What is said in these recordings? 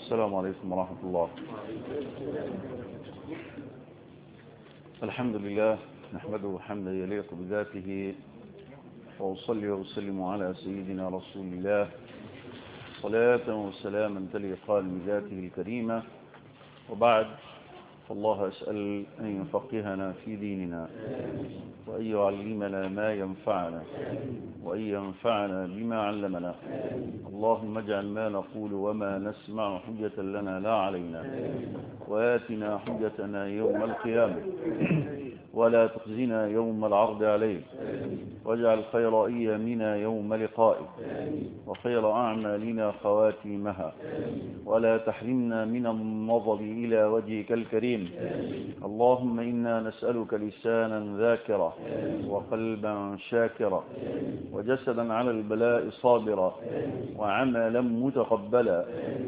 السلام عليكم ورحمة الله الحمد لله نحمده حمدا يليق بذاته وأصلي وأسلم على سيدنا رسول الله صلاة وسلاما تليقان بذاته الكريمة وبعد فالله أسأل أن يفقهنا في ديننا وأن يعلمنا ما ينفعنا وأن ينفعنا بما علمنا اللهم اجعل ما نقول وما نسمع حجة لنا لا علينا وآتنا حجتنا يوم القيامة ولا تخزنا يوم العرض عليك واجعل خير أيامنا يوم لقائك وخير أعمالنا خواتيمها ولا تحرمنا من النظر إلى وجهك الكريم اللهم إنا نسألك لسانا ذاكرا وقلبا شاكرا وجسدا على البلاء صابرا وعملا متقبلا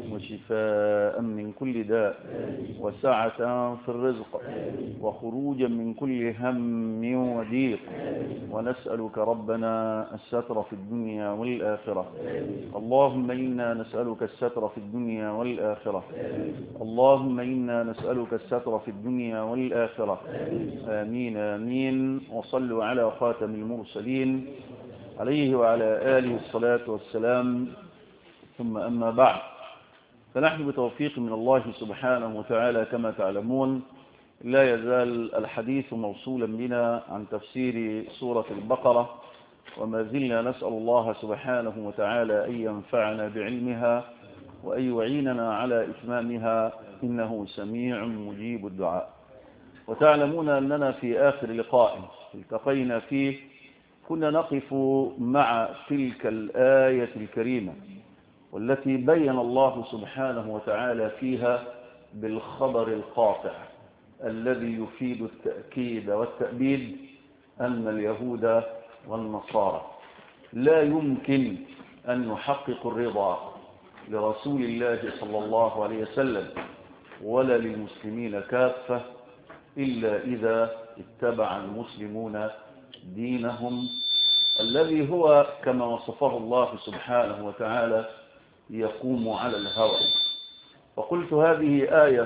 وشفاء من كل داء وسعة في الرزق وخروجا من كل هم وضيق ونسألك ربنا الستر في الدنيا والآخرة اللهم إنا نسألك الستر في الدنيا والآخرة اللهم إنا نسألك الستر في الدنيا والآخرة آمين آمين وصلوا على خاتم المرسلين عليه وعلى آله الصلاة والسلام ثم أما بعد فنحن بتوفيق من الله سبحانه وتعالى كما تعلمون لا يزال الحديث موصولا بنا عن تفسير سورة البقرة وما زلنا نسأل الله سبحانه وتعالى أن ينفعنا بعلمها وأن يعيننا على إتمامها إنه سميع مجيب الدعاء وتعلمون أننا في آخر لقاء التقينا فيه كنا نقف مع تلك الآية الكريمة والتي بين الله سبحانه وتعالى فيها بالخبر القاطع الذي يفيد التأكيد والتأبيد أن اليهود والنصارى لا يمكن أن يحققوا الرضا لرسول الله صلى الله عليه وسلم ولا للمسلمين كافة إلا إذا اتبع المسلمون دينهم الذي هو كما وصفه الله سبحانه وتعالى يقوم على الهوى وقلت هذه آية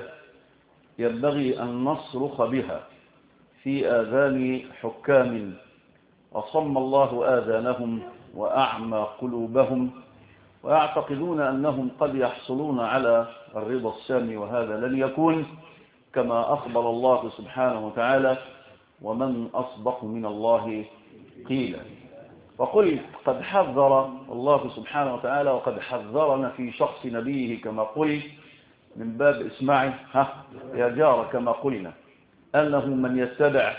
ينبغي أن نصرخ بها في آذان حكام أصم الله آذانهم وأعمى قلوبهم ويعتقدون أنهم قد يحصلون على الرضا السامي وهذا لن يكون كما أخبر الله سبحانه وتعالى ومن أصدق من الله قيلا وقل قد حذر الله سبحانه وتعالى وقد حذرنا في شخص نبيه كما قل من باب اسمعي ها يا جار كما قلنا أنه من يتبع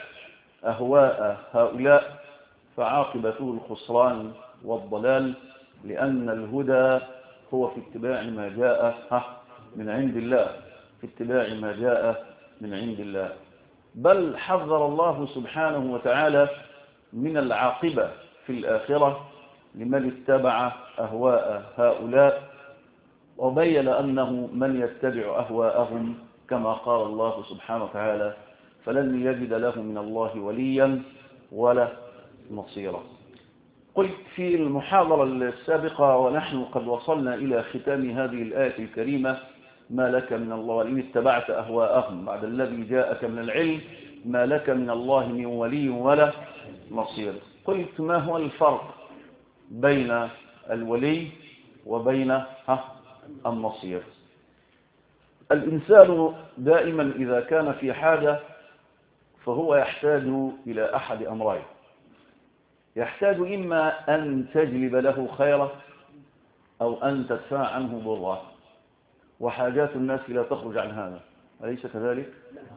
أهواء هؤلاء فعاقبته الخسران والضلال لأن الهدى هو في اتباع ما جاء ها من عند الله في اتباع ما جاء من عند الله بل حذر الله سبحانه وتعالى من العاقبة في الآخرة لمن اتبع أهواء هؤلاء وبين أنه من يتبع أهواءهم كما قال الله سبحانه وتعالى فلن يجد له من الله وليا ولا نصيرا قلت في المحاضرة السابقة ونحن قد وصلنا إلى ختام هذه الآية الكريمة ما لك من الله وإن اتبعت أهواءهم بعد الذي جاءك من العلم ما لك من الله من ولي ولا نصير قلت ما هو الفرق بين الولي وبين ها النصير الإنسان دائما إذا كان في حاجة فهو يحتاج إلى أحد أمرين يحتاج إما أن تجلب له خيرا أو أن تدفع عنه ضره وحاجات الناس لا تخرج عن هذا أليس كذلك؟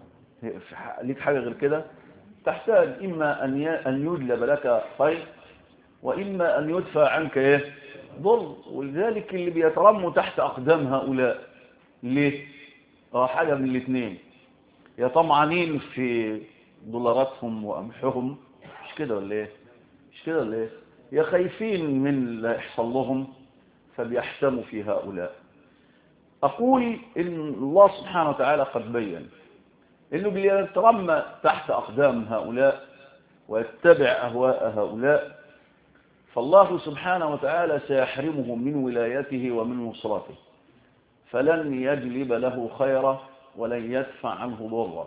لك حاجة غير كده تحتاج إما أن يجلب لك خير وإما أن يدفع عنك إيه؟ ضر ولذلك اللي بيترموا تحت أقدام هؤلاء ليه؟ اه حاجة من الاثنين يا طمعانين في دولاراتهم وأمحهم مش كده ولا ايه مش كده ولا ايه يا خايفين من لا يحصل لهم فبيحتموا في هؤلاء أقول إن الله سبحانه وتعالى قد بين إنه بيترمى تحت أقدام هؤلاء ويتبع أهواء هؤلاء فالله سبحانه وتعالى سيحرمهم من ولايته ومن نصرته فلن يجلب له خيرا ولن يدفع عنه ضرا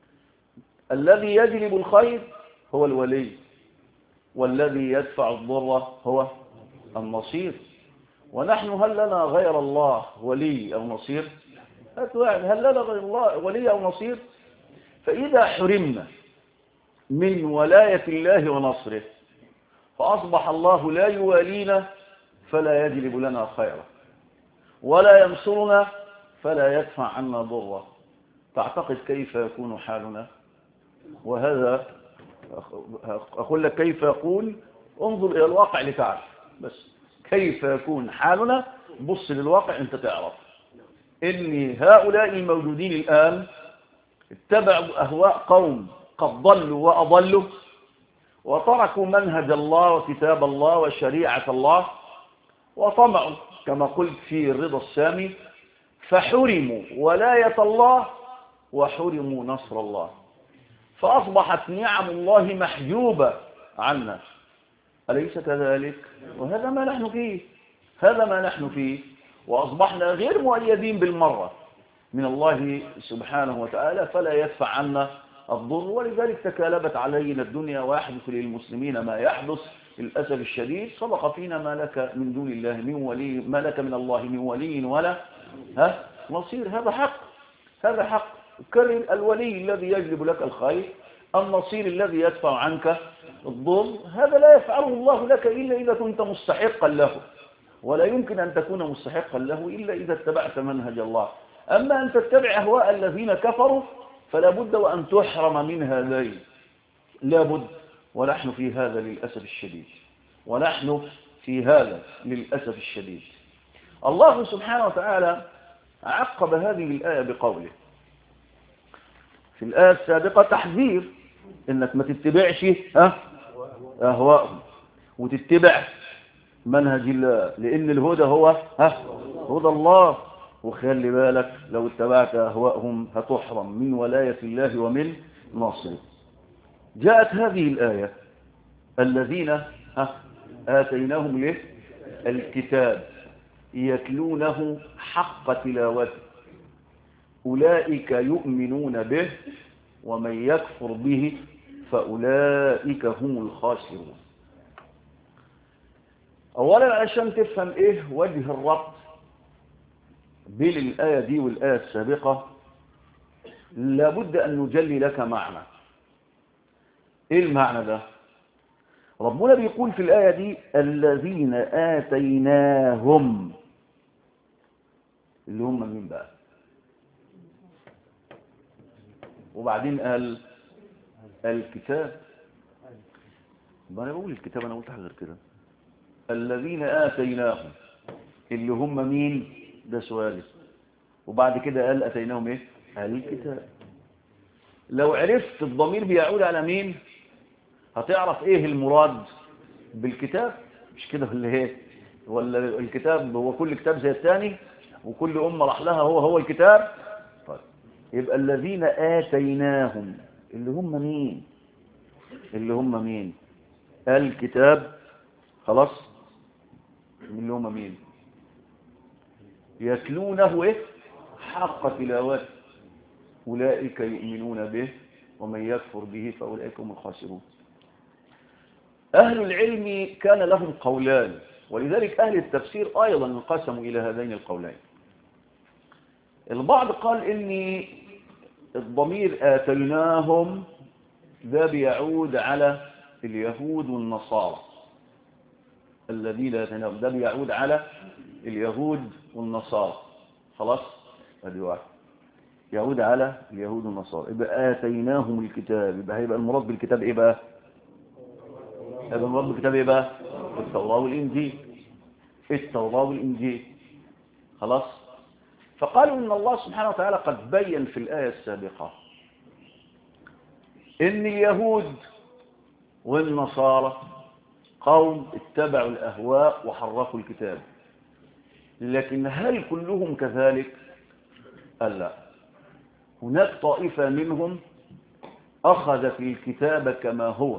الذي يجلب الخير هو الولي والذي يدفع الضر هو النصير ونحن هل لنا غير الله ولي أو نصير هل لنا غير الله ولي أو نصير فإذا حرمنا من ولاية الله ونصره فأصبح الله لا يوالينا فلا يجلب لنا خيرا ولا ينصرنا فلا يدفع عنا ضرا تعتقد كيف يكون حالنا وهذا أقول لك كيف يقول انظر إلى الواقع لتعرف بس كيف يكون حالنا بص للواقع انت تعرف ان هؤلاء الموجودين الآن اتبعوا أهواء قوم قد ضلوا وأضلوا وتركوا منهج الله وكتاب الله وشريعة الله وطمعوا كما قلت في الرضا السامي فحرموا ولاية الله وحرموا نصر الله فأصبحت نعم الله محجوبة عنا أليس كذلك وهذا ما نحن فيه هذا ما نحن فيه وأصبحنا غير مؤيدين بالمرة من الله سبحانه وتعالى فلا يدفع عنا الضر ولذلك تكالبت علينا الدنيا ويحدث للمسلمين ما يحدث للأسف الشديد سبق فينا ما لك من دون الله من ولي ما لك من الله من ولي ولا ها نصير هذا حق هذا حق كرم الولي الذي يجلب لك الخير النصير الذي يدفع عنك الضر هذا لا يفعله الله لك إلا إذا كنت مستحقا له ولا يمكن أن تكون مستحقا له إلا إذا اتبعت منهج الله أما أن تتبع أهواء الذين كفروا فلا بد وأن تحرم من هذين لا بد ونحن في هذا للأسف الشديد ونحن في هذا للأسف الشديد الله سبحانه وتعالى عقب هذه الآية بقوله في الآية السابقة تحذير إنك ما تتبعش ها أهواءهم وتتبع منهج الله لأن الهدى هو ها هدى الله وخلي بالك لو اتبعت أهواءهم هتحرم من ولاية الله ومن نصره جاءت هذه الآية الذين ها آتيناهم له الكتاب يتلونه حق تلاوته أولئك يؤمنون به ومن يكفر به فأولئك هم الخاسرون أولا عشان تفهم إيه وجه الربط بين الآية دي والآية السابقة لابد أن نجلي لك معنى إيه المعنى ده ربنا بيقول في الآية دي الذين آتيناهم اللي هم مين بقى وبعدين قال الكتاب ما انا بقول الكتاب انا قلت حاجه غير كده الذين اتيناهم اللي هم مين ده سؤالي وبعد كده قال اتيناهم ايه الكتاب لو عرفت الضمير بيعود على مين هتعرف ايه المراد بالكتاب مش كده ولا ايه ولا الكتاب هو كل كتاب زي الثاني وكل امه راح لها هو هو الكتاب طيب يبقى الذين آتيناهم اللي هم مين اللي هم مين الكتاب خلاص اللي هم مين يتلونه ايه حق تلاوته أولئك يؤمنون به ومن يكفر به فأولئك هم الخاسرون أهل العلم كان لهم قولان ولذلك أهل التفسير أيضا انقسموا إلى هذين القولين البعض قال إن الضمير آتيناهم ده بيعود على اليهود والنصارى الذين آتيناهم ده بيعود على اليهود والنصارى خلاص ادي واحد يعود على اليهود والنصارى يبقى آتيناهم الكتاب يبقى هيبقى المراد بالكتاب ايه بقى هيبقى المراد بالكتاب ايه بقى التوراة والإنجيل التوراة والإنجيل خلاص فقالوا إن الله سبحانه وتعالى قد بين في الآية السابقة إن اليهود والنصارى قوم اتبعوا الأهواء وحرفوا الكتاب لكن هل كلهم كذلك قال لا هناك طائفة منهم أخذت الكتاب كما هو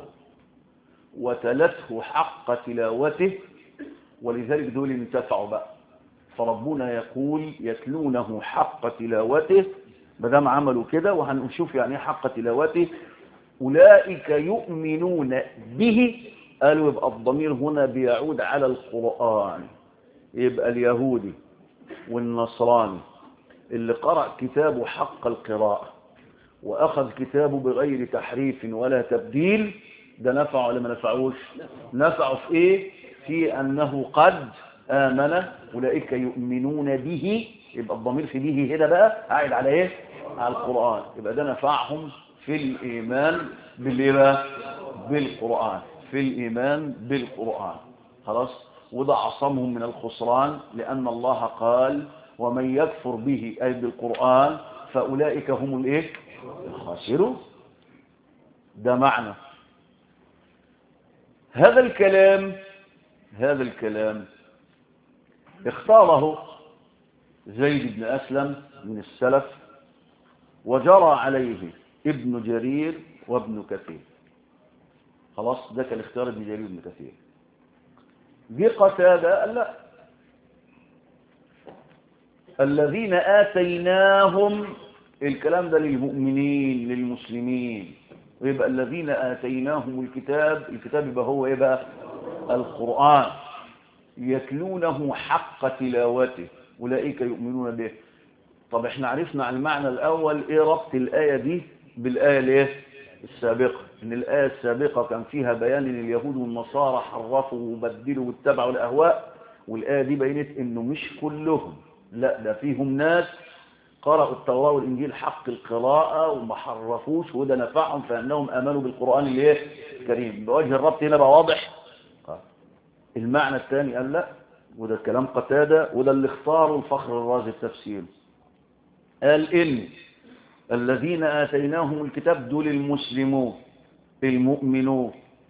وتلته حق تلاوته ولذلك دول انتفعوا بقى فربنا يقول يتلونه حق تلاوته ما دام عملوا كده وهنشوف يعني ايه حق تلاوته أولئك يؤمنون به قالوا يبقى الضمير هنا بيعود على القرآن يبقى اليهودي والنصراني اللي قرأ كتابه حق القراءة وأخذ كتابه بغير تحريف ولا تبديل ده نفع ولا ما نفعوش نفعه في ايه في أنه قد آمن أولئك يؤمنون به يبقى الضمير في به هنا بقى قاعد على ايه على القرآن يبقى ده نفعهم في الإيمان بالإيه بقى بالقرآن في الإيمان بالقرآن خلاص وده عصمهم من الخسران لأن الله قال ومن يكفر به أي بالقرآن فأولئك هم الإيه الخاسرون ده معنى هذا الكلام هذا الكلام اختاره زيد بن أسلم من السلف وجرى عليه ابن جرير وابن كثير خلاص ده كان اختيار ابن جرير وابن كثير دي قتادة قال لا الذين آتيناهم الكلام ده للمؤمنين للمسلمين ويبقى الذين آتيناهم الكتاب الكتاب يبقى هو ايه بقى القرآن يتلونه حق تلاوته أولئك يؤمنون به طب احنا عرفنا عن المعنى الأول ايه ربط الآية دي بالآية الايه السابقة ان الآية السابقة كان فيها بيان ان اليهود والنصارى حرفوا وبدلوا واتبعوا الأهواء والآية دي بينت انه مش كلهم لا ده فيهم ناس قرأوا التوراة والإنجيل حق القراءة وما حرفوش وده نفعهم فأنهم آمنوا بالقرآن الايه الكريم بوجه الربط هنا بقى واضح المعنى الثاني قال لا وده كلام قتادة وده اللي اختاره الفخر الرازي التفسير قال إن الذين آتيناهم الكتاب دول المسلمون المؤمنون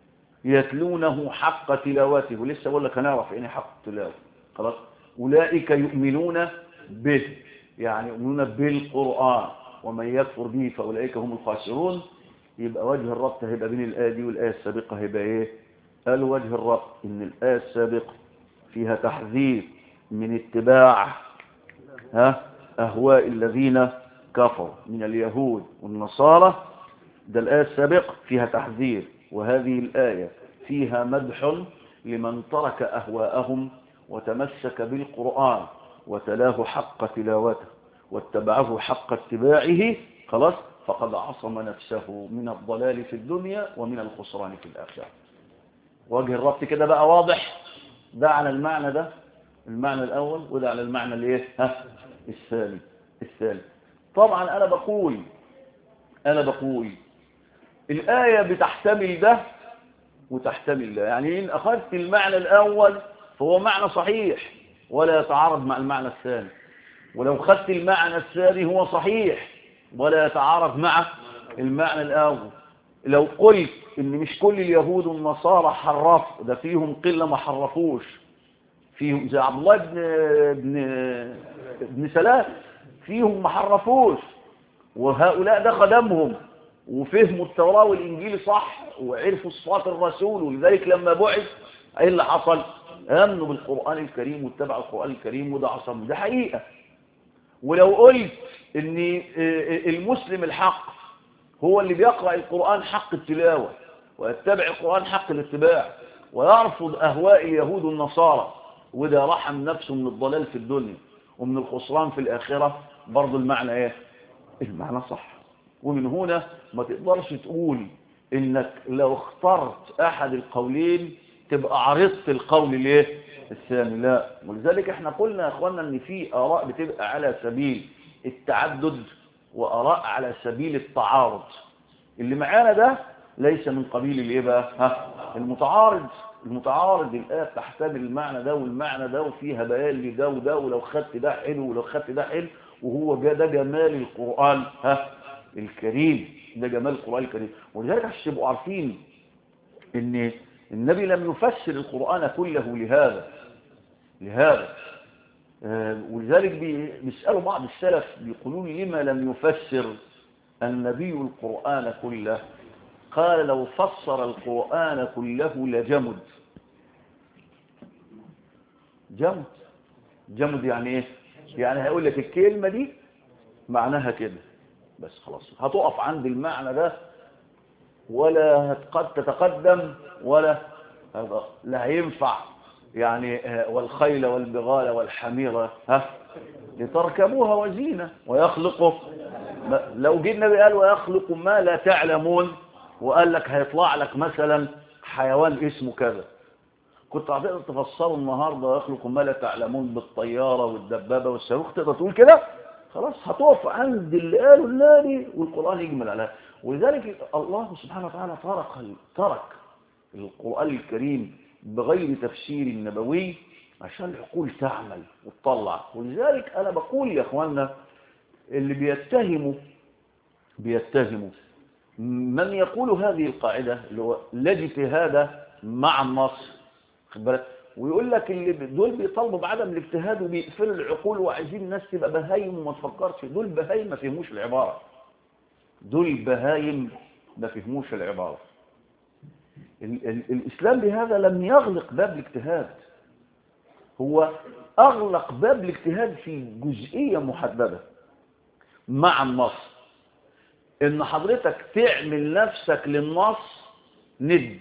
يتلونه حق تلاوته ولسه بقول لك هنعرف يعني حق التلاوة خلاص أولئك يؤمنون به يعني يؤمنون بالقرآن ومن يكفر به فأولئك هم الخاسرون يبقى وجه الربط هيبقى بين الآية دي والآية السابقة هيبقى إيه قال وجه الربط إن الآية السابقة فيها تحذير من اتباع ها أهواء الذين كفروا من اليهود والنصارى ده الآية السابقة فيها تحذير وهذه الآية فيها مدح لمن ترك أهواءهم وتمسك بالقرآن وتلاه حق تلاوته واتبعه حق اتباعه خلاص فقد عصم نفسه من الضلال في الدنيا ومن الخسران في الآخرة وجه الربط كده بقى واضح ده على المعنى ده المعنى الأول وده على المعنى الايه ها الثاني الثالث طبعا أنا بقول أنا بقول الآية بتحتمل ده وتحتمل ده يعني إن أخذت المعنى الأول فهو معنى صحيح ولا يتعارض مع المعنى الثاني ولو خدت المعنى الثاني هو صحيح ولا يتعارض مع المعنى الأول لو قلت ان مش كل اليهود والنصارى حرفوا ده فيهم قلة ما حرفوش فيهم زي عبد الله بن بن ابن سلام فيهم ما حرفوش وهؤلاء ده خدمهم وفهموا التوراة والإنجيل صح وعرفوا صفات الرسول ولذلك لما بعث ايه اللي حصل امنوا بالقرآن الكريم واتبعوا القرآن الكريم وده عصم ده حقيقة ولو قلت ان المسلم الحق هو اللي بيقرأ القرآن حق التلاوة ويتبع القرآن حق الاتباع ويرفض أهواء اليهود والنصارى وده رحم نفسه من الضلال في الدنيا ومن الخسران في الآخرة برضو المعنى ايه المعنى صح ومن هنا ما تقدرش تقول انك لو اخترت احد القولين تبقى عرضت القول ليه الثاني لا ولذلك احنا قلنا يا اخوانا ان في اراء بتبقى على سبيل التعدد واراء على سبيل التعارض اللي معانا ده ليس من قبيل الايه بقى ها المتعارض المتعارض الايه بتحتمل المعنى ده والمعنى ده وفيها بيان لده وده ولو خدت ده حلو ولو خدت ده حلو وهو ده جمال القران ها الكريم ده جمال القران الكريم ولذلك عشان تبقوا عارفين ان النبي لم يفسر القران كله لهذا لهذا ولذلك بيسألوا بعض السلف بيقولون لما لم يفسر النبي القرآن كله قال لو فسر القرآن كله لجمد جمد جمد يعني ايه يعني هيقول لك الكلمة دي معناها كده بس خلاص هتقف عند المعنى ده ولا قد تتقدم ولا لا هينفع يعني والخيل والبغال والحميرة ها لتركبوها وزينة ويخلق لو جه النبي قال ويخلق ما لا تعلمون وقال لك هيطلع لك مثلا حيوان اسمه كذا كنت هتقدر تفسره النهارده ويخلق ما لا تعلمون بالطيارة والدبابة والصاروخ تقدر تقول كده خلاص هتقف عند اللي قاله النبي والقرآن يجمل عليها ولذلك الله سبحانه وتعالى ترك ترك القرآن الكريم بغير تفسير نبوي عشان العقول تعمل وتطلع ولذلك أنا بقول يا أخوانا اللي بيتهموا بيتهموا من يقول هذه القاعدة اللي هو لا اجتهاد مع النص خد بالك ويقول لك اللي دول بيطالبوا بعدم الاجتهاد وبيقفلوا العقول وعايزين الناس تبقى بهايم وما تفكرش دول بهايم ما فهموش العبارة دول بهايم ما فهموش العبارة ال ال الإسلام بهذا لم يغلق باب الاجتهاد هو أغلق باب الاجتهاد في جزئية محددة مع النص إن حضرتك تعمل نفسك للنص ند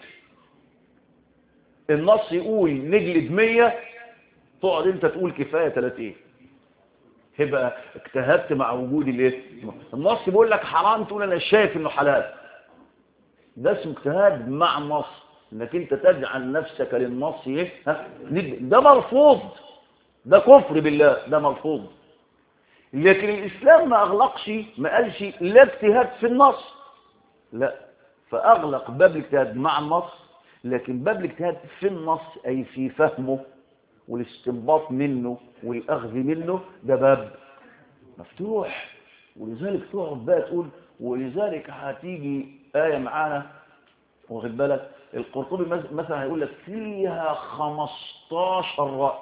النص يقول نجلد مية تقعد انت تقول كفاية 30 يبقى اجتهدت مع وجود الايه النص بيقول لك حرام تقول انا شايف انه حلال ده اسمه اجتهاد مع النص انك انت تجعل نفسك للنص ايه ها ده مرفوض ده كفر بالله ده مرفوض لكن الاسلام ما اغلقش ما قالش لا اجتهاد في النص لا فاغلق باب الاجتهاد مع النص لكن باب الاجتهاد في النص أي في فهمه والاستنباط منه والأخذ منه ده باب مفتوح ولذلك تقعد بقى تقول ولذلك هتيجي آية معانا واخد بالك القرطبي مثلا هيقول لك فيها 15 رأي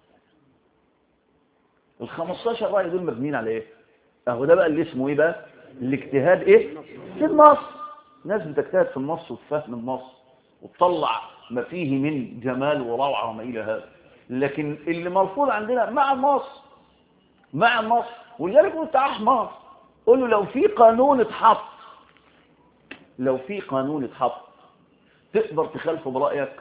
ال 15 رأي دول مبنيين على ايه؟ اهو ده بقى اللي اسمه ايه بقى؟ الاجتهاد ايه؟ في النص ناس بتجتهد في النص وتفهم النص وتطلع ما فيه من جمال وروعة وما إلى هذا لكن اللي مرفوض عندنا مع النص مع النص ولذلك قلت أحمر قول له لو في قانون اتحط لو في قانون اتحط تقدر تخالفه برأيك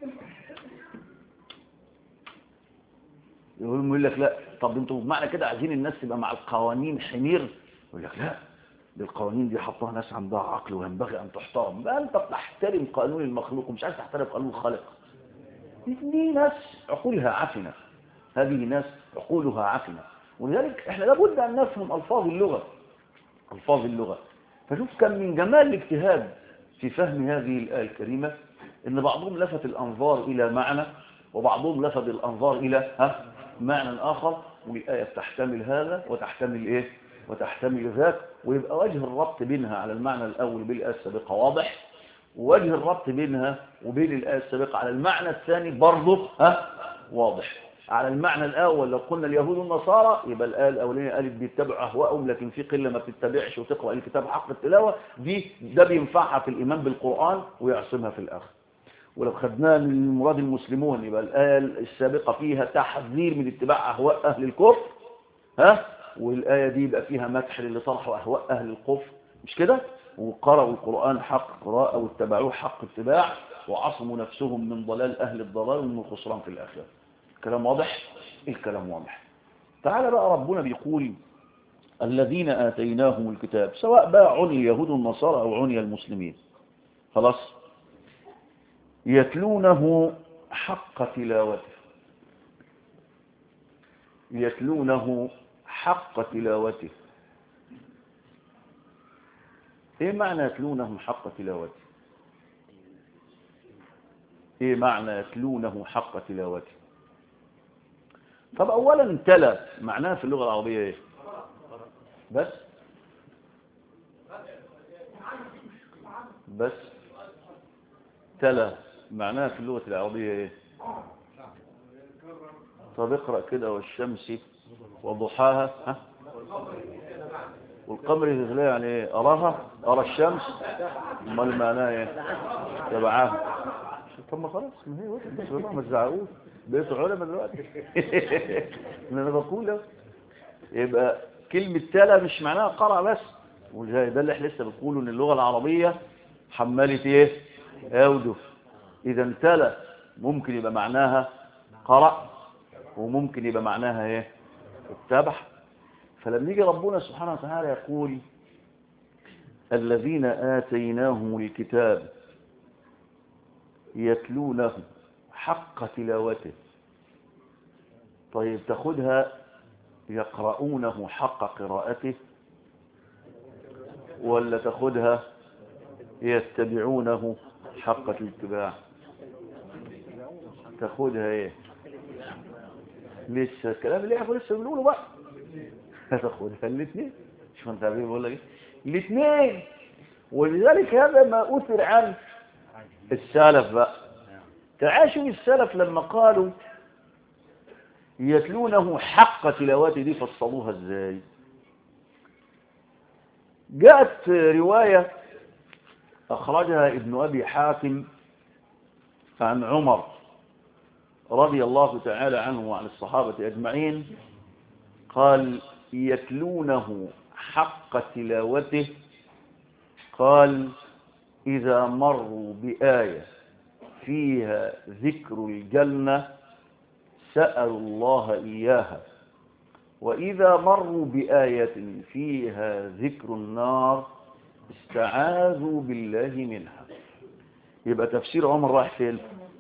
يقول لك لا طب انتوا معنى كده عايزين الناس تبقى مع القوانين حمير يقول لك لا دي القوانين دي حطها ناس عندها عقل وينبغي أن تحترم بقى أنت بتحترم قانون المخلوق ومش عايز تحترم قانون الخالق دي ناس عقولها عفنة هذه ناس عقولها عفنة ولذلك احنا لابد أن نفهم ألفاظ اللغة ألفاظ اللغة فشوف كم من جمال الاجتهاد في فهم هذه الآية الكريمة إن بعضهم لفت الأنظار إلى معنى وبعضهم لفت الأنظار إلى ها معنى آخر والآية تحتمل هذا وتحتمل إيه وتحتمل ذاك ويبقى وجه الربط بينها على المعنى الأول بالآية السابقة واضح ووجه الربط بينها وبين الآية السابقة على المعنى الثاني برضه ها واضح على المعنى الأول لو قلنا اليهود والنصارى يبقى الآية الأولانية قالت بيتبعوا أهواءهم لكن في قلة ما بتتبعش وتقرأ الكتاب حق التلاوة دي ده بينفعها في الإيمان بالقرآن ويعصمها في الآخر ولو خدناها من المراد المسلمون يبقى الآية السابقة فيها تحذير من اتباع أهواء أهل الكفر ها والآية دي يبقى فيها مدح للي طرحوا أهواء أهل الكفر مش كده وقرأوا القرآن حق قراءة واتبعوه حق اتباع وعصموا نفسهم من ضلال أهل الضلال ومن الخسران في الآخرة الكلام واضح الكلام واضح تعالى بقى ربنا بيقول الذين آتيناهم الكتاب سواء بقى عني اليهود والنصارى أو عني المسلمين خلاص يتلونه حق تلاوته يتلونه حق تلاوته ايه معنى يتلونه حق تلاوته ايه معنى يتلونه حق تلاوته طب اولا تلا معناها في اللغة العربية ايه بس بس تلا معناها في اللغة العربية ايه طب اقرأ كده والشمس وضحاها ها والقمر يغلي يعني ايه اراها ارى الشمس امال معناها ايه تبعاها طب ما خلاص ما هي واحد بس بقى ما تزعقوش بقيتوا علماء دلوقتي ما انا بقول اهو. يبقى كلمة تلا مش معناها قرأ بس وزي ده اللي احنا لسه بنقوله ان اللغة العربية حملت ايه اوجه اذا تلا ممكن يبقى معناها قرأ وممكن يبقى معناها ايه اتبع فلما يجي ربنا سبحانه وتعالى يقول الذين آتيناهم الكتاب يتلونه حق تلاوته طيب تاخدها يقرؤونه حق قراءته ولا تاخدها يتبعونه حق الاتباع تاخدها ايه لسه الكلام اللي احنا لسه بنقوله بقى تاخدها الاثنين شوف انت عارفين بقول لك ايه الاثنين ولذلك هذا ما اثر عن السلف بقى تعاشوا السلف لما قالوا يتلونه حق تلاوته دي فصلوها ازاي جاءت رواية أخرجها ابن أبي حاتم عن عمر رضي الله تعالى عنه وعن الصحابة أجمعين قال يتلونه حق تلاوته قال إذا مروا بآية فيها ذكر الجنة سألوا الله إياها وإذا مروا بآية فيها ذكر النار استعاذوا بالله منها يبقى تفسير عمر رايح فين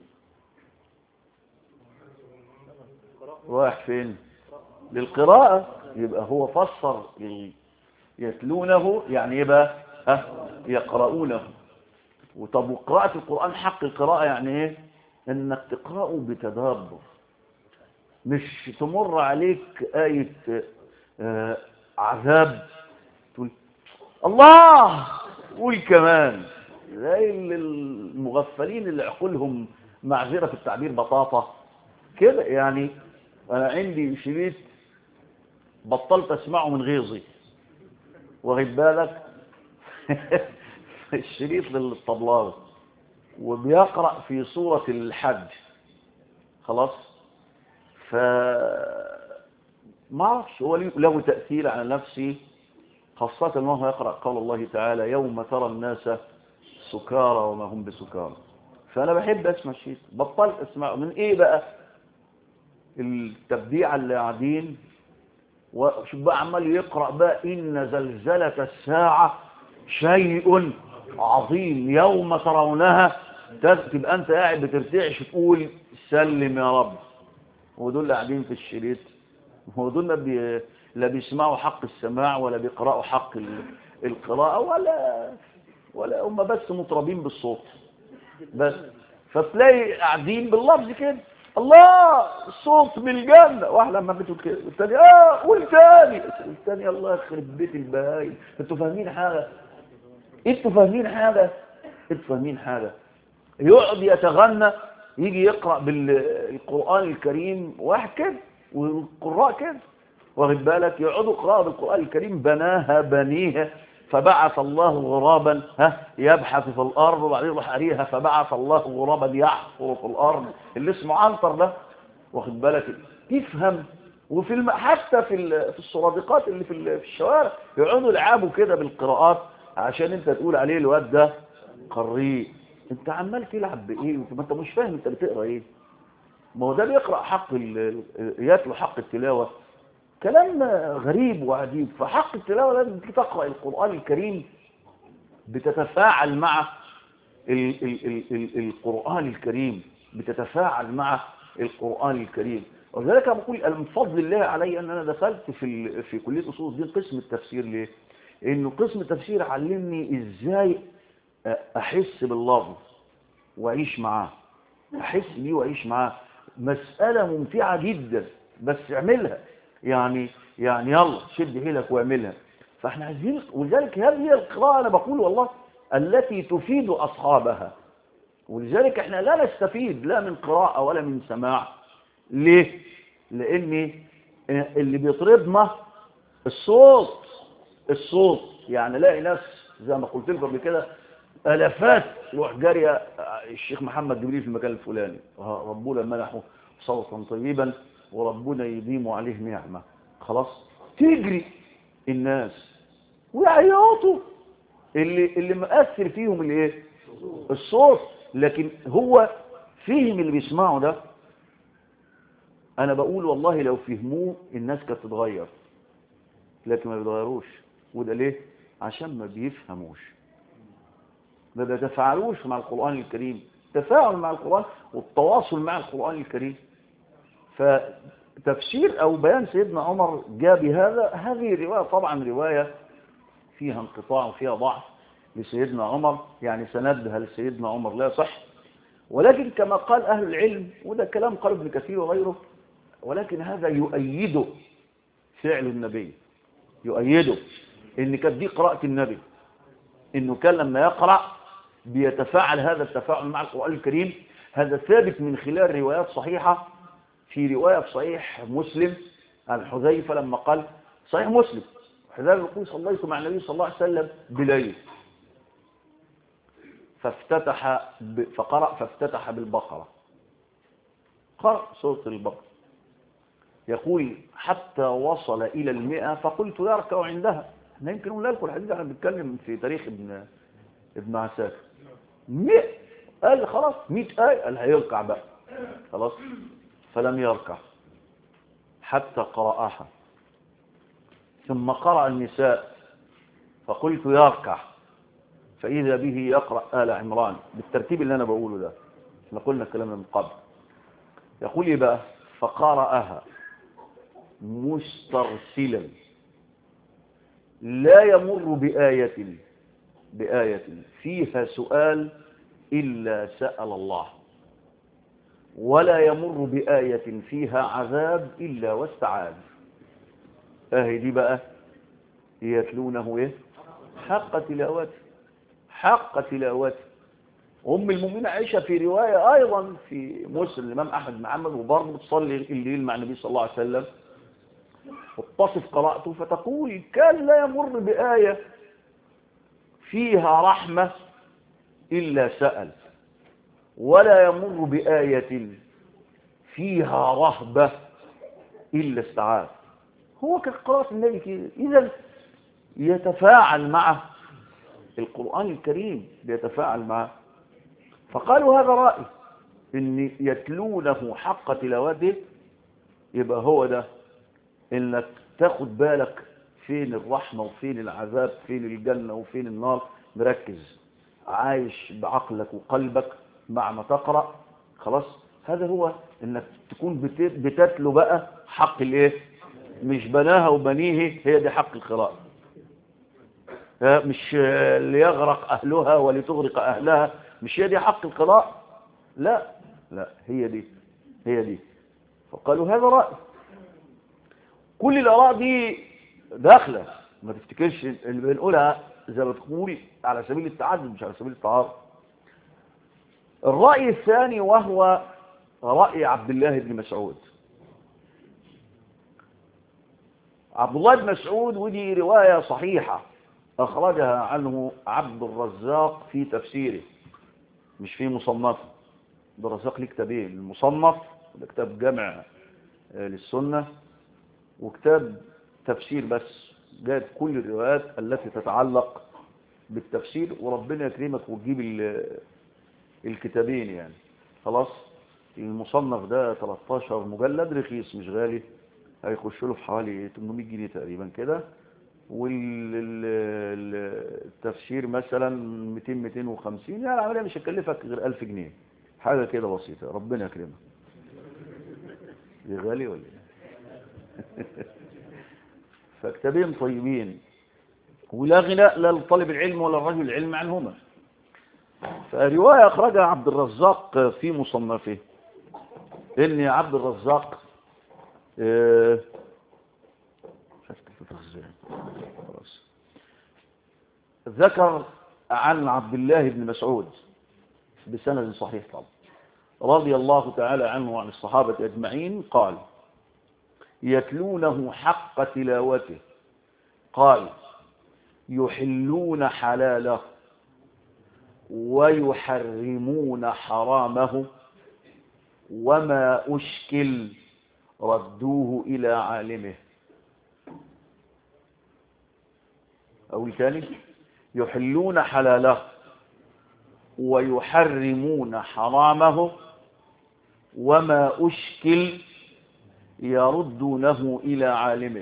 رايح فين للقراءة يبقى هو فسر يتلونه يعني يبقى ها يقرؤونه وطب وقراءة القرآن حق القراءة يعني ايه انك تقرأه بتدبر مش تمر عليك آية آه عذاب تقول الله قول كمان زي المغفلين اللي عقولهم معذرة في التعبير بطاطا كده يعني انا عندي شريط بطلت اسمعه من غيظي واخد بالك الشريط للطبلاوي وبيقرأ في سورة الحج خلاص ف ما اعرفش هو له تأثير على نفسي خاصة وهو يقرأ قول الله تعالى يوم ترى الناس سكارى وما هم بسكارى فأنا بحب أسمع الشيء بطلت أسمعه من إيه بقى التبديع اللي قاعدين وشوف بقى عمال يقرأ بقى إن زلزلة الساعة شيء عظيم يوم ترونها تبقى أنت قاعد بترتعش تقول سلم يا رب ودول اللي قاعدين في الشريط ودول ما بي... لا بيسمعوا حق السماع ولا بيقرأوا حق القراءة ولا ولا هم بس مطربين بالصوت بس فتلاقي قاعدين باللفظ كده الله الصوت بالجنة واحد لما بتقول كده والتاني اه قول تاني والتاني الله يخرب بيت البهايم انتوا فاهمين حاجة انتوا فاهمين حاجة انتوا فاهمين حاجة يقعد يتغنى يجي يقرأ بالقرآن الكريم واحد كده والقراء كده واخد بالك يقعدوا يقرأوا بالقرآن الكريم بناها بنيها فبعث الله غرابا ها يبحث في الأرض وبعدين يروح قاريها فبعث الله غرابا يحفر في الأرض اللي اسمه عنتر ده واخد بالك تفهم وفي الم... حتى في ال... في السرادقات اللي في, ال... في الشوارع يقعدوا يلعبوا كده بالقراءات عشان انت تقول عليه الواد ده قريء انت عمال تلعب بايه ما انت مش فاهم انت بتقرا ايه ما هو ده بيقرا حق ال... يتلو حق التلاوه كلام غريب وعجيب فحق التلاوه لازم تقرا القران الكريم بتتفاعل مع ال... ال... ال... ال... القران الكريم بتتفاعل مع القران الكريم ولذلك انا بقول من فضل الله علي ان انا دخلت في ال... في كليه اصول الدين قسم التفسير ليه انه قسم التفسير علمني ازاي احس باللفظ واعيش معاه احس بيه واعيش معاه مسألة ممتعة جدا بس اعملها يعني يعني يلا شد حيلك واعملها فاحنا عايزين ولذلك هذه هي القراءة انا بقول والله التي تفيد اصحابها ولذلك احنا لا نستفيد لا من قراءة ولا من سماع ليه لان اللي بيطربنا الصوت الصوت يعني لاقي ناس زي ما قلت لكم قبل كده الافات يروح جاريه الشيخ محمد جبريل في المكان الفلاني ربنا منحه صوتا طيبا وربنا يديم عليه نعمة خلاص تجري الناس ويعيطوا اللي اللي مأثر فيهم الايه الصوت لكن هو فهم اللي بيسمعه ده انا بقول والله لو فهموه الناس كانت تتغير لكن ما بيتغيروش وده ليه عشان ما بيفهموش ما بيتفاعلوش مع القرآن الكريم التفاعل مع القرآن والتواصل مع القرآن الكريم فتفسير أو بيان سيدنا عمر جاء بهذا هذه الرواية طبعا رواية فيها انقطاع وفيها ضعف لسيدنا عمر يعني سندها لسيدنا عمر لا صح ولكن كما قال أهل العلم وده كلام قال ابن كثير وغيره ولكن هذا يؤيده فعل النبي يؤيده ان كانت دي قراءة النبي انه كان لما يقرأ بيتفاعل هذا التفاعل مع القرآن الكريم هذا ثابت من خلال روايات صحيحة في رواية في صحيح مسلم عن حذيفة لما قال صحيح مسلم حذيفة يقول صليت مع النبي صلى الله عليه وسلم بليل فافتتح ب... فقرأ فافتتح بالبقرة قرأ سورة البقرة يقول حتى وصل إلى المئة فقلت يركع عندها احنا يمكن نقول لكم الحديث احنا بنتكلم في تاريخ ابن ابن عساكر 100 قال خلاص 100 آية قال هيركع بقى خلاص فلم يركع حتى قرأها ثم قرأ النساء فقلت يركع فإذا به يقرأ آل عمران بالترتيب اللي أنا بقوله ده احنا قلنا الكلام من قبل يقول لي بقى فقرأها مسترسلا لا يمر بآية بآية فيها سؤال إلا سأل الله ولا يمر بآية فيها عذاب إلا واستعاذ اهي دي بقى يتلونه ايه حق تلاوته حق تلاوته أم المؤمنين عائشة في رواية أيضا في مسلم الإمام أحمد محمد وبرضه بتصلي الليل مع النبي صلى الله عليه وسلم وتصف قراءته فتقول كان لا يمر بآية فيها رحمة إلا سأل ولا يمر بآية فيها رهبة إلا استعاذ هو كقراءة النبي كده إذا يتفاعل مع القرآن الكريم بيتفاعل معه فقالوا هذا رأي إن يتلونه حق تلاوته يبقى هو ده إنك تاخد بالك فين الرحمة وفين العذاب فين الجنة وفين النار مركز عايش بعقلك وقلبك مع ما تقرأ خلاص هذا هو انك تكون بتتلو بقى حق الايه مش بناها وبنيه هي دي حق القراءة مش ليغرق اهلها ولتغرق اهلها مش هي دي حق القراءة لا لا هي دي هي دي فقالوا هذا رأي كل الآراء دي داخلة ما تفتكرش اللي بنقولها زي ما تقول على سبيل التعدد مش على سبيل التعارض الرأي الثاني وهو رأي عبد الله بن مسعود عبد الله بن مسعود ودي رواية صحيحة أخرجها عنه عبد الرزاق في تفسيره مش في مصنفه عبد الرزاق ليه كتابين المصنف ده كتاب جمع للسنة وكتاب تفسير بس جايب كل الروايات التي تتعلق بالتفسير وربنا يكرمك وتجيب الكتابين يعني خلاص المصنف ده 13 مجلد رخيص مش غالي هيخش له في حوالي 800 جنيه تقريبا كده والتفسير مثلا 200 250 يعني العمليه مش هتكلفك غير 1000 جنيه حاجه كده بسيطه ربنا يكرمك دي غالي ولا ايه فكتابين طيبين ولا غناء لا لطالب العلم ولا الرجل العلم عنهما فرواية أخرجها عبد الرزاق في مصنفه إن عبد الرزاق اه ذكر عن عبد الله بن مسعود بسند صحيح طبعا رضي الله تعالى عنه وعن الصحابة أجمعين قال يتلونه حق تلاوته قال يحلون حلاله ويحرمون حرامه وما أشكل ردوه إلى عالمه أو تاني يحلون حلاله ويحرمون حرامه وما أشكل يردونه إلى عالمه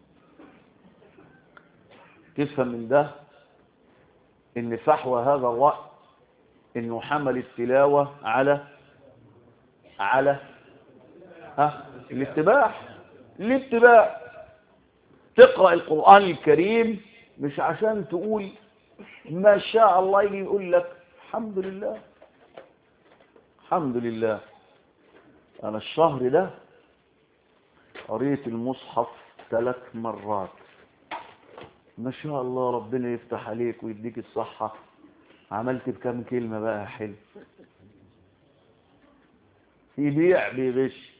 تفهم من ده ان فحوى هذا الرأي انه حمل التلاوة على على ها الاتباع الاتباع تقرأ القرآن الكريم مش عشان تقول ما شاء الله يجي يقول لك الحمد لله الحمد لله انا الشهر ده قريت المصحف ثلاث مرات ما شاء الله ربنا يفتح عليك ويديك الصحة عملت بكم كلمة بقى حلو يبيع بيغش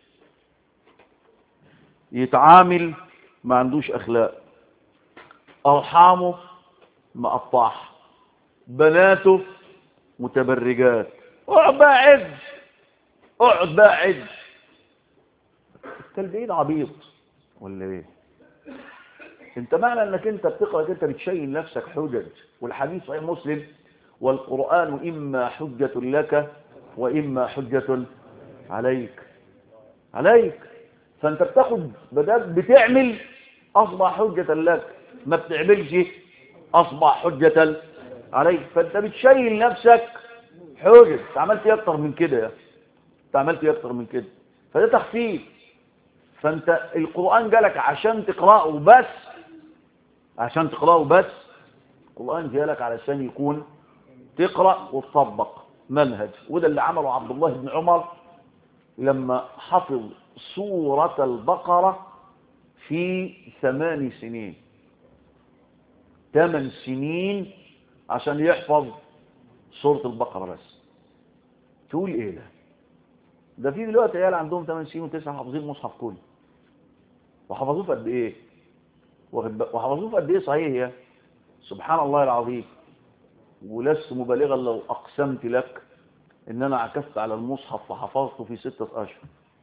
يتعامل ما عندوش اخلاق ارحامه مقطعها بناته متبرجات اقعد بقى عد اقعد بقى عد التلبيد عبيط ولا ايه انت معنى انك انت بتقرا انت بتشين نفسك حجج والحديث صحيح مسلم والقران اما حجه لك واما حجه عليك عليك فانت بتاخد بدل بتعمل اصبح حجه لك ما بتعملش اصبح حجه عليك فانت بتشين نفسك حجج انت عملت ايه اكتر من كده يا انت عملت ايه اكتر من كده فده تخفيف فانت القران جالك عشان تقراه بس عشان تقراه بس القرآن جالك علشان يكون تقرأ وتطبق منهج وده اللي عمله عبد الله بن عمر لما حفظ سورة البقرة في ثمان سنين ثمان سنين عشان يحفظ سورة البقرة بس تقول ايه ده ده في دلوقتي عيال عندهم 8 سنين و9 حافظين المصحف كله وحفظوه في قد ايه وحفظوه في قد ايه صحيح يا سبحان الله العظيم ولست مبالغا لو اقسمت لك ان انا عكفت على المصحف وحفظته في ستة اشهر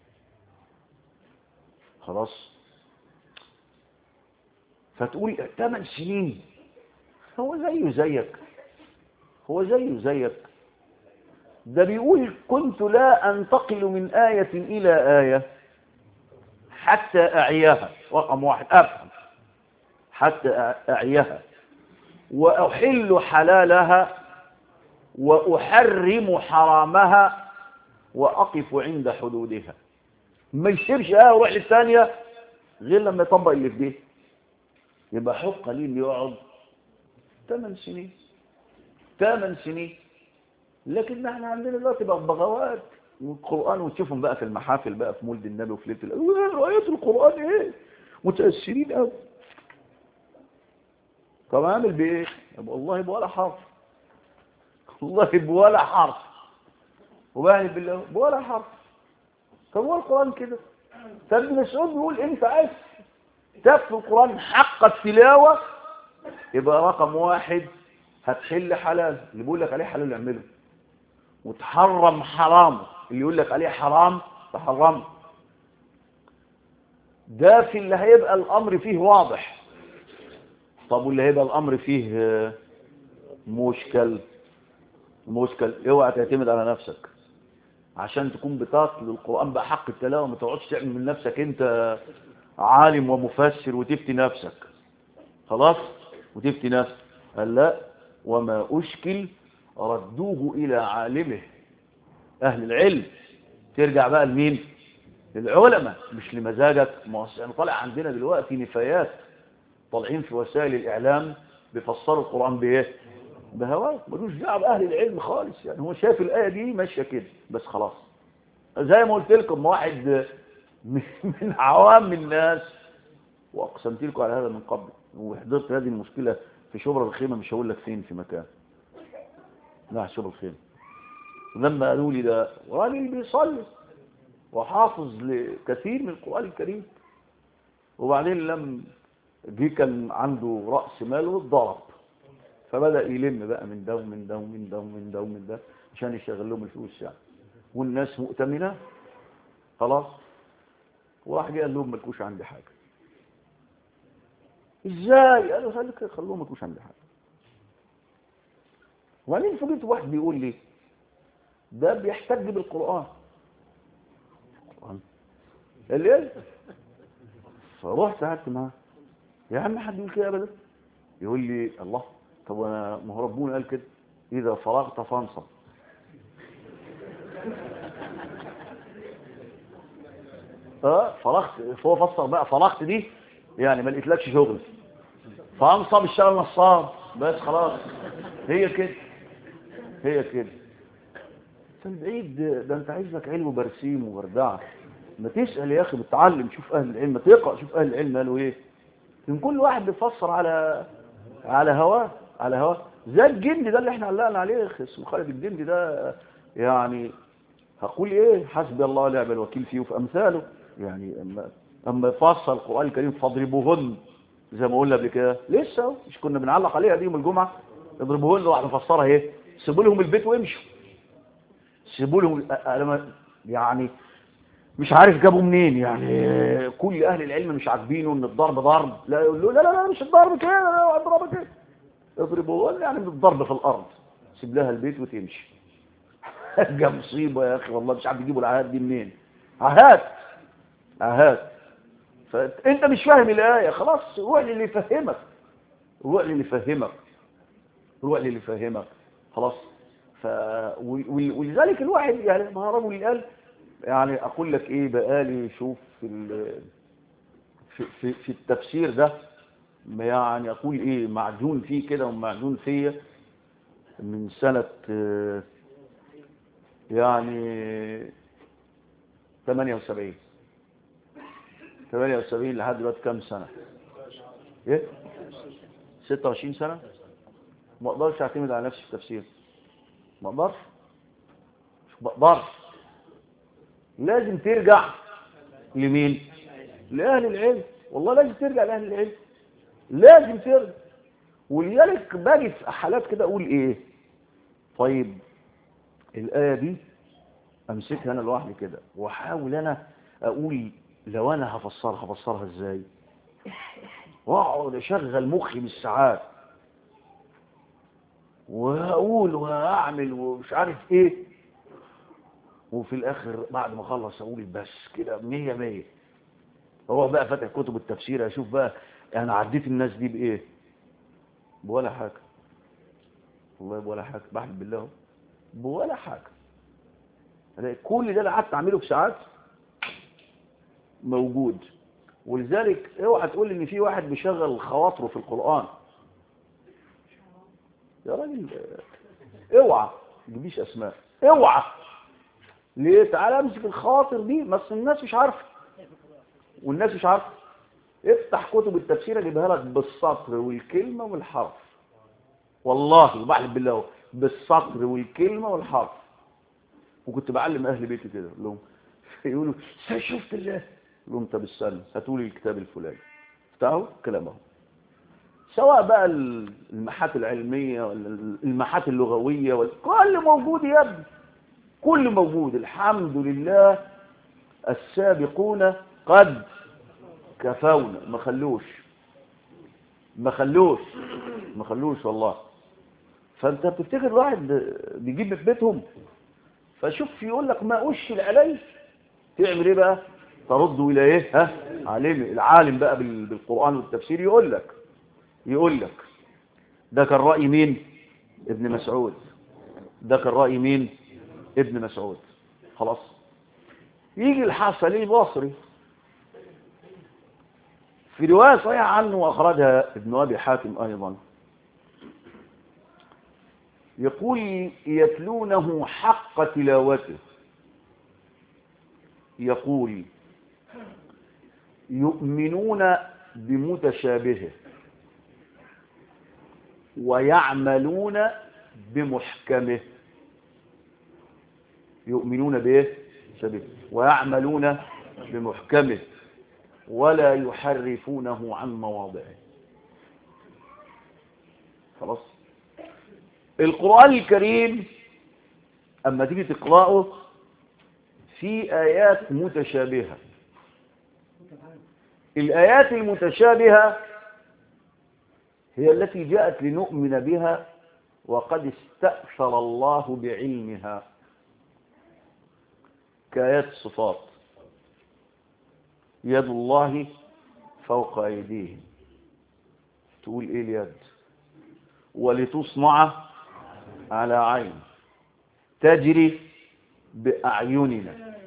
خلاص فتقول ثمان سنين هو زيه زيك هو زيه زيك ده بيقول كنت لا انتقل من آية إلى آية حتى أعياها رقم واحد أفهم حتى أعيها وأحل حلالها وأحرم حرامها وأقف عند حدودها ما يسيبش آية وروح للثانية غير لما يطبق اللي في دي يبقى حق ليه اللي يقعد ثمان سنين ثمان سنين لكن احنا عندنا دلوقتي بقى بغوات والقرآن وتشوفهم بقى في المحافل بقى في مولد النبي وفي ليله الأول رؤية القرآن ايه متأثرين قوي طب اعمل بايه يبقى والله بولا حرف والله بولا حرف وبعني بالله بولا حرف طب هو القرآن كده طب ابن مسعود بيقول انت عايز تكفي القرآن حق التلاوة يبقى رقم واحد هتحل حلال اللي بيقول لك عليه حلال اعمله وتحرم حرام اللي يقول لك عليه حرام تحرم ده في اللي هيبقى الامر فيه واضح طب واللي هيبقى الامر فيه مشكل مشكل اوعى تعتمد على نفسك عشان تكون بتطل القرآن بحق التلاوة ما تقعدش تعمل من نفسك انت عالم ومفسر وتفتي نفسك خلاص وتفتي نفسك قال لا وما أشكل ردوه إلى عالمه أهل العلم ترجع بقى لمين للعلماء مش لمزاجك يعني طالع عندنا دلوقتي نفايات طالعين في وسائل الإعلام بيفسروا القرآن بإيه بهواه ملوش دعوه بأهل العلم خالص يعني هو شايف الآية دي ماشية كده بس خلاص زي ما قلت لكم واحد من عوام الناس وأقسمت لكم على هذا من قبل وحضرت هذه المشكلة في شبر الخيمة مش هقول لك فين في مكان لا شبر الخيمة لما قالوا لي ده راجل بيصلي وحافظ لكثير من القرآن الكريم وبعدين لم جه كان عنده رأس مال واتضرب فبدأ يلم بقى من ده ومن ده ومن ده ومن ده ومن ده عشان يشغل لهم الفلوس يعني والناس مؤتمنة خلاص واحد جه قال لهم مالكوش عندي حاجه ازاي قالوا خليك خلوهم مالكوش عندي حاجه وبعدين فوجئت واحد بيقول لي ده بيحتج بالقران القران اللي ايه فرحت قعدت معاه يا عم حد يقول كده ابدا يقول لي الله طب انا ما هو ربنا قال كده اذا فرغت فانصب اه فرغت هو فسر بقى فرغت دي يعني ما لقيتلكش شغل فانصب اشتغل نصاب بس خلاص هي كده هي كده فالبعيد ده انت عايز لك علم وبرسيم وبردعه ما تسال يا اخي بتعلم شوف اهل العلم ما تقرا شوف اهل العلم قالوا ايه من كل واحد بيفسر على على هواه على هواه زي الجندي ده اللي احنا علقنا عليه اسمه خالد الجندي ده يعني هقول ايه حسبي الله ونعم الوكيل فيه وفي امثاله يعني اما اما يفسر القران الكريم فاضربوهن زي ما قلنا قبل كده لسه مش كنا بنعلق عليها دي يوم الجمعه اضربوهن واحد مفسرها ايه سيبوا لهم البيت وامشوا سيبوا لهم انا يعني مش عارف جابوا منين يعني كل اهل العلم مش عاجبينه ان الضرب ضرب لا يقول له لا لا لا مش الضرب كده لا اضربك كده اضربه يعني الضرب في الارض سيب لها البيت وتمشي جا مصيبه يا اخي والله مش عارف يجيبوا العهات دي منين عهات عهات فانت مش فاهم الايه خلاص روح للي يفهمك روح للي يفهمك روح للي يفهمك خلاص ف ولذلك الواحد يعني ما رجل قال يعني اقول لك ايه بقالي شوف في في في, في التفسير ده يعني اقول ايه معجون فيه كده ومعجون فيا من سنة يعني 78 78 لحد دلوقتي كام سنة ايه 26 سنة ما اقدرش اعتمد على نفسي في التفسير ما اقدرش مش بقدرش لازم ترجع لمين لأهل العلم والله لازم ترجع لأهل العلم لازم ترجع ولذلك باجي في حالات كده اقول ايه طيب الآية دي امسكها انا لوحدي كده واحاول انا اقول لو انا هفسرها هفسرها ازاي واقعد اشغل مخي بالساعات واقول واعمل ومش عارف ايه وفي الاخر بعد ما اخلص اقول بس كده مية مية هو بقى فاتح كتب التفسير اشوف بقى انا عديت الناس دي بايه بولا حاجه والله بولا حاجه بحلف بالله بولا حاجه الاقي كل ده اللي قعدت اعمله في ساعات موجود ولذلك اوعى تقول ان في واحد بيشغل خواطره في القران يا راجل اوعى ما تجيبيش اسماء اوعى ليه تعالى امسك الخاطر دي بس الناس مش عارفه والناس مش عارفه افتح كتب التفسير اجيبها لك بالسطر والكلمه والحرف والله بحلف بالله بالسطر والكلمه والحرف وكنت بعلم اهل بيتي كده اقول لهم يقولوا شفت الله لهم طب استنى هاتوا لي الكتاب الفلاني افتحوا كلامه سواء بقى المحات العلميه ولا المحات اللغويه ولا كل موجود يا ابني كل موجود الحمد لله السابقون قد كفونا ما خلوش ما خلوش ما خلوش والله فانت بتفتكر واحد بيجيب في بيتهم فشوف يقول لك ما اشكل عليه تعمل ايه بقى ترد الى ايه ها عالم العالم بقى بالقران والتفسير يقول لك يقول لك ده كان راي مين ابن مسعود ده كان راي مين ابن مسعود خلاص يجي الحسن البصري في رواية صحيحة عنه وأخرجها ابن أبي حاتم أيضا يقول يتلونه حق تلاوته يقول يؤمنون بمتشابهه ويعملون بمحكمه يؤمنون به شبه ويعملون بمحكمه ولا يحرفونه عن مواضعه خلاص القرآن الكريم أما تيجي تقرأه في آيات متشابهة الآيات المتشابهة هي التي جاءت لنؤمن بها وقد استأثر الله بعلمها كآيات الصفات يد الله فوق أيديهم تقول إيه اليد ولتصنع على عين تجري بأعيننا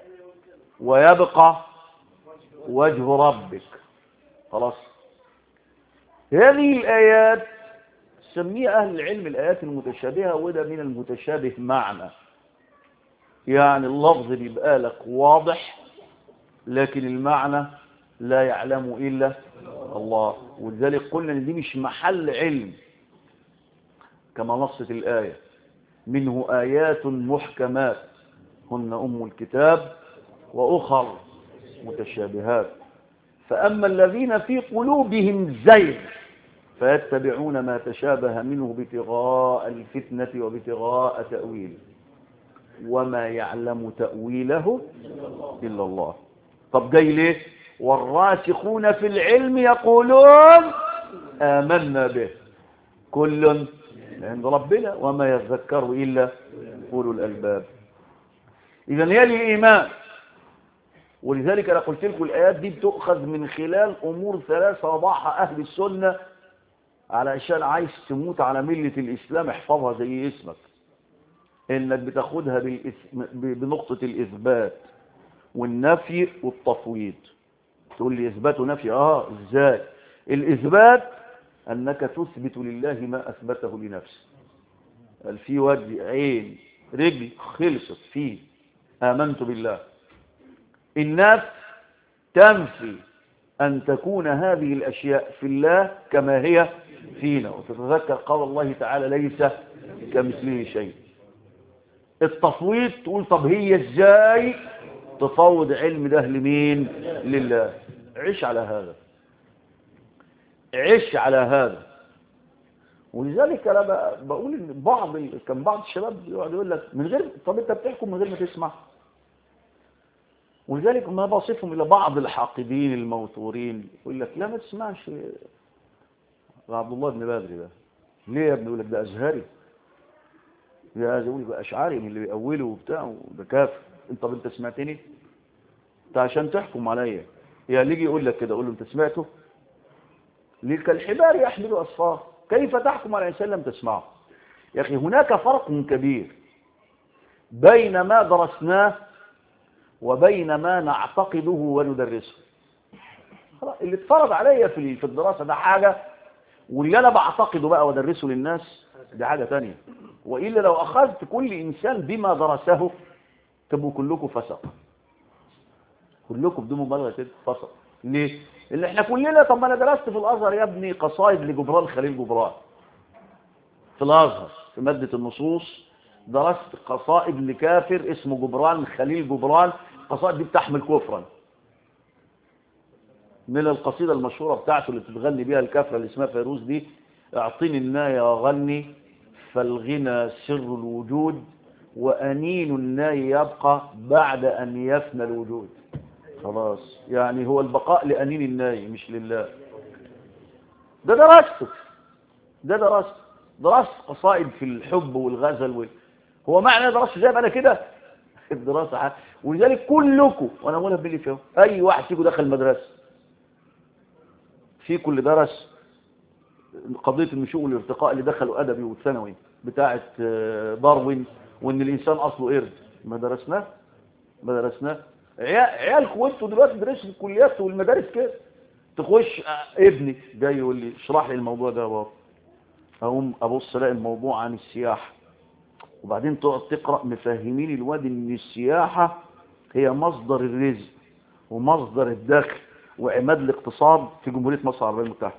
ويبقى وجه ربك خلاص هذه الآيات سميها أهل العلم الآيات المتشابهة وده من المتشابه معنى يعني اللفظ بيبقى لك واضح لكن المعنى لا يعلم إلا الله ولذلك قلنا ان دي مش محل علم كما نصت الآية منه آيات محكمات هن أم الكتاب وأخر متشابهات فأما الذين في قلوبهم زيغ فيتبعون ما تشابه منه ابتغاء الفتنة وابتغاء تأويله وما يعلم تأويله إلا الله طب جاي ليه والراسخون في العلم يقولون آمنا به كل عند ربنا وما يذكر إلا أولو الألباب إذا هي الإيمان ولذلك أنا قلت لكم الآيات دي بتؤخذ من خلال أمور ثلاثة وضعها أهل السنة علشان عايز تموت على ملة الإسلام احفظها زي اسمك إنك بتاخدها بالإث... بنقطة الإثبات والنفي والتفويض تقول لي إثبات ونفي آه إزاي الإثبات أنك تثبت لله ما أثبته لنفسه قال في وجه عين رجل خلصت فيه آمنت بالله النفس تنفي أن تكون هذه الأشياء في الله كما هي فينا وتتذكر قول الله تعالى ليس كمثله شيء التفويض تقول طب هي ازاي تفوض علم ده لمين لله عيش على هذا عيش على هذا ولذلك انا بقول ان بعض كان بعض الشباب يقعد يقول لك من غير طب انت بتحكم من غير ما تسمع ولذلك ما بصفهم الى بعض الحاقدين الموتورين يقول لك لا ما تسمعش عبد الله بن بدر ده ليه يا ابني يقول لك ده ازهري يا يقول يبقى اشعري من اللي بيأوله وبتاع ده كافر انت طب انت سمعتني انت عشان تحكم عليا يا اللي يجي يقول لك كده اقول له انت سمعته ليه كالحبار يحمل اصفار كيف تحكم على انسان لم تسمعه يا اخي هناك فرق كبير بين ما درسناه وبين ما نعتقده وندرسه اللي اتفرض عليا في في الدراسه ده حاجه واللي انا بعتقده بقى وادرسه للناس دي حاجه ثانيه والا لو اخذت كل انسان بما درسه تبقوا كلكم فسق كلكم بدون مبالغه كده فسق ليه اللي احنا كلنا طب ما انا درست في الازهر يا ابني قصائد لجبران خليل جبران في الازهر في ماده النصوص درست قصائد لكافر اسمه جبران خليل جبران القصائد دي بتحمل كفرا من القصيدة المشهورة بتاعته اللي بتغني بيها الكافرة اللي اسمها فيروز دي اعطيني الناي وغني فالغنى سر الوجود وأنين الناي يبقى بعد أن يفنى الوجود خلاص يعني هو البقاء لأنين الناي مش لله ده درسته ده درسته درست قصائد في الحب والغزل وال... هو معنى درست زي ما انا كده الدراسة حق. ولذلك كلكم وانا اقولها باللي فيهم اي واحد فيكم دخل مدرسة في كل درس قضية النشوء والارتقاء اللي دخلوا ادبي والثانوي بتاعة داروين وان الانسان اصله قرد ما درسناه ما درسناه عيالكم وانتوا دلوقتي تدرسوا في الكليات والمدارس كده تخش ابني جاي يقول لي اشرح لي الموضوع ده يا بابا اقوم ابص الاقي الموضوع عن السياحه وبعدين تقعد تقرا مفهمين الواد ان السياحه هي مصدر الرزق ومصدر الدخل وعماد الاقتصاد في جمهوريه مصر العربيه المتحده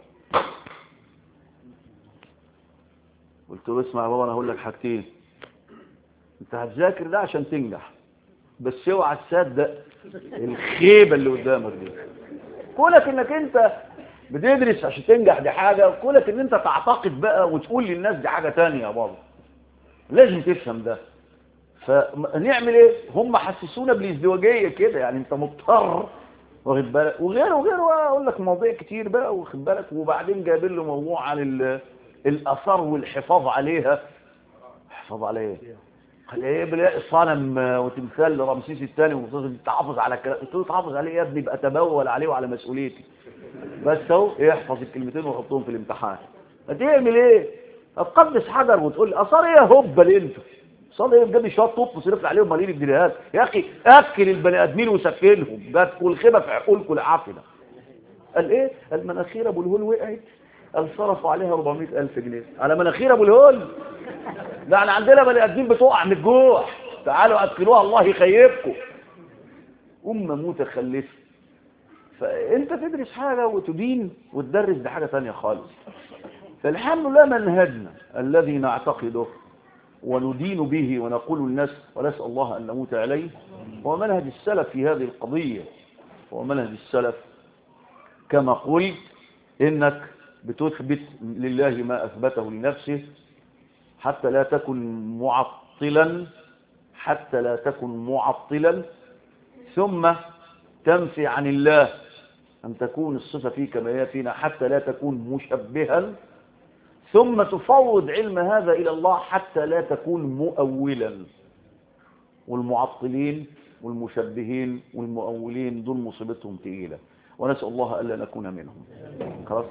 قلت له اسمع يا بابا انا هقول لك حاجتين انت هتذاكر ده عشان تنجح بس اوعى تصدق الخيبه اللي قدامك دي كونك انك انت بتدرس عشان تنجح دي حاجه كونك ان انت تعتقد بقى وتقول للناس دي حاجه تانية يا بابا لازم تفهم ده فنعمل ايه هم حسسونا بالازدواجيه كده يعني انت مضطر واخد بالك وغيره وغيره اقول لك مواضيع كتير بقى واخد بالك وبعدين جايبين له موضوع عن ال- الاثار والحفاظ عليها حفاظ عليها ايه قال ايه بلاقي صنم وتمثال لرمسيس الثاني ومتصل تحافظ على كلام قلت له تحافظ عليه يا ابني يبقى تبول عليه وعلى مسؤوليتي بس اهو احفظ الكلمتين وحطهم في الامتحان هتعمل ايه هتقدس حجر وتقول لي اثار ايه يا هبل انت صلي ايه جاب شويه طب وصرف عليهم مالين الجنيهات يا اخي اكل البني ادمين وسكنهم جاتكم الخيبه في عقولكم العافيه قال ايه المناخير ابو الهول وقعت قال صرفوا عليها 400000 جنيه على مناخير ابو الهول ده احنا عندنا بني ادمين بتقع من الجوع تعالوا اكلوها الله يخيبكم امه متخلفه فانت تدرس حاجه وتدين وتدرس دي حاجه ثانيه خالص فالحمد لله منهجنا الذي نعتقده وندين به ونقول للناس ونسال الله ان نموت عليه هو منهج السلف في هذه القضيه هو منهج السلف كما قلت انك بتثبت لله ما اثبته لنفسه حتى لا تكن معطلا حتى لا تكن معطلا ثم تنفي عن الله أن تكون الصفة فيك ما هي فينا حتى لا تكون مشبها ثم تفوض علم هذا إلى الله حتى لا تكون مؤولا والمعطلين والمشبهين والمؤولين دول مصيبتهم تقيلة ونسأل الله ألا نكون منهم خلاص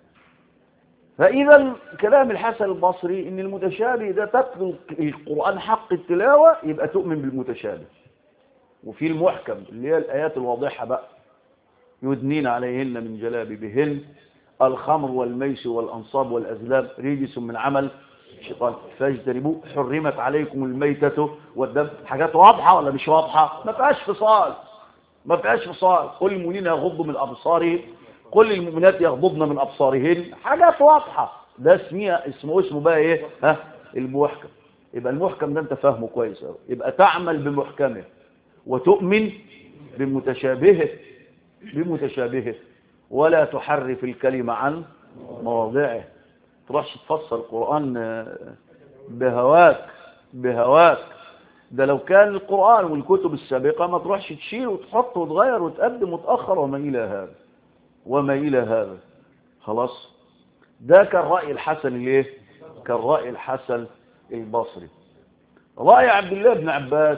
فإذا كلام الحسن البصري إن المتشابه ده تتلو القرآن حق التلاوة يبقى تؤمن بالمتشابه وفي المحكم اللي هي الآيات الواضحة بقى يدنين عليهن من جلابيبهن الخمر والميس والأنصاب والأزلام رجس من عمل الشيطان فاجتنبوه حرمت عليكم الميتة والدم حاجات واضحة ولا مش واضحة ما فيهاش فصال ما فيهاش فصال قل المؤمنين يغضوا من أبصارهم قل المؤمنات يغضضن من أبصارهن حاجات واضحة ده اسمها اسمه اسمه بقى ايه ها المحكم يبقى المحكم ده انت فاهمه كويس قوي يبقى تعمل بمحكمه وتؤمن بمتشابهه بمتشابهه ولا تحرف الكلمة عن مواضعه تروحش تفسر القرآن بهواك بهواك ده لو كان القرآن والكتب السابقة ما تروحش تشيل وتحط وتغير وتقدم وتأخر وما إلى هذا وما إلى هذا خلاص ده كان رأي الحسن الايه كان رأي الحسن البصري رأي عبد الله بن عباس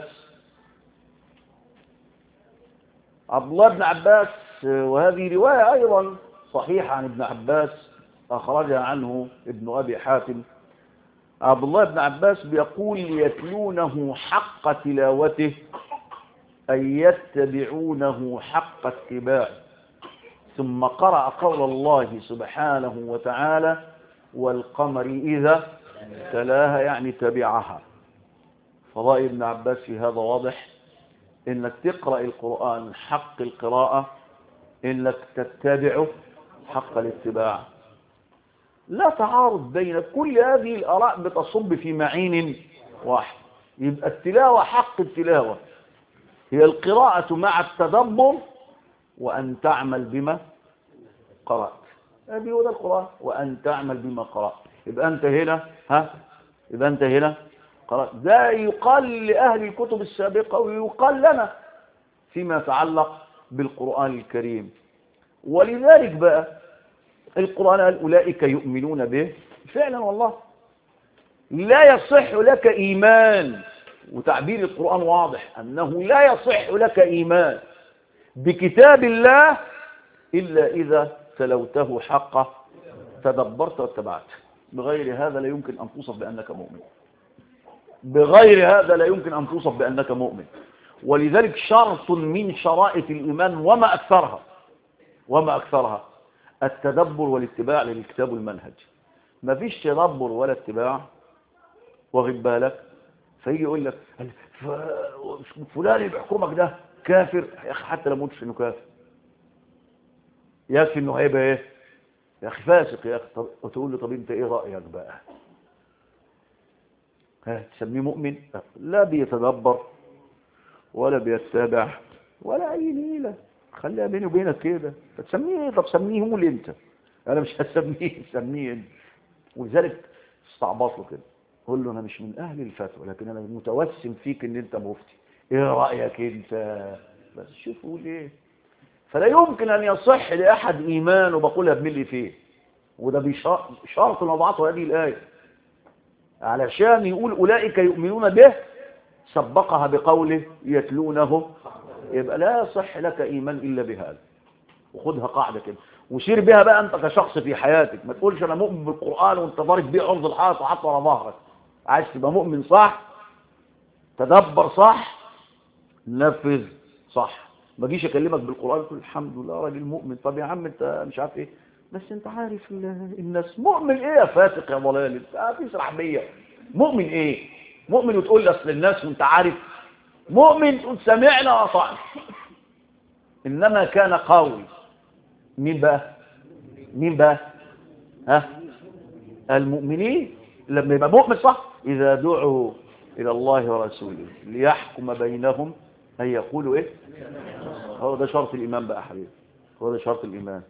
عبد الله بن عباس وهذه رواية أيضا صحيحة عن ابن عباس أخرجها عنه ابن أبي حاتم عبد الله بن عباس بيقول يتلونه حق تلاوته أي يتبعونه حق اتباعه ثم قرأ قول الله سبحانه وتعالى والقمر إذا تلاها يعني تبعها فرأي ابن عباس في هذا واضح انك تقرأ القرآن حق القراءة انك تتبعه حق الاتباع لا تعارض بين كل هذه الآراء بتصب في معين واحد يبقى التلاوة حق التلاوة هي القراءة مع التدبر وأن تعمل بما قرأت هذه هو ده القرآن وأن تعمل بما قرأت يبقى أنت هنا ها يبقى أنت هنا قرأت ده يقال لأهل الكتب السابقة ويقال لنا فيما يتعلق بالقرآن الكريم ولذلك بقى القرآن قال أولئك يؤمنون به فعلا والله لا يصح لك إيمان وتعبير القرآن واضح أنه لا يصح لك إيمان بكتاب الله إلا إذا تلوته حقه تدبرت واتبعته بغير هذا لا يمكن أن توصف بأنك مؤمن بغير هذا لا يمكن أن توصف بأنك مؤمن ولذلك شرط من شرائط الإيمان وما أكثرها وما أكثرها التدبر والاتباع للكتاب والمنهج ما فيش تدبر ولا اتباع واخد بالك فيجي يقول لك فلان اللي بيحكمك ده كافر يا اخي حتى لو ما قلتش انه كافر يكفي انه هيبقى ايه يا اخي فاسق يا اخي طب وتقول له طب انت ايه رايك بقى ها تسميه مؤمن لا بيتدبر ولا بيتبع ولا اي نيله خليها بيني وبينك كده فتسميه ايه طب سميه هو اللي انت انا مش هسميه سميه انت ولذلك استعبط له كده قول له انا مش من اهل الفتوى لكن انا متوسم فيك ان انت مفتي ايه رايك انت بس شوف قول ايه فلا يمكن ان يصح لاحد ايمان وبقولها بملي فيه وده بشرط وضعته هذه الايه علشان يقول اولئك يؤمنون به سبقها بقوله يتلونه يبقى لا يصح لك ايمان الا بهذا وخدها قاعده كده وشير بها بقى انت كشخص في حياتك ما تقولش انا مؤمن بالقران وانت ضارب بيه عرض الحائط وحاطه ورا ظهرك عايز تبقى مؤمن صح تدبر صح نفذ صح ما جيش اكلمك بالقران تقول الحمد لله راجل مؤمن طب يا عم انت مش عارف ايه بس انت عارف الناس مؤمن ايه يا فاتق يا ضلال انت تسرح بيا مؤمن ايه مؤمن وتقول لي اصل الناس وانت عارف مؤمن تقول سمعنا وطعنا انما كان قوي مين بقى مين بقى ها المؤمنين لما يبقى مؤمن صح اذا دعوا الى الله ورسوله ليحكم بينهم ان يقولوا ايه هو ده شرط الايمان بقى حبيبي هو ده شرط الايمان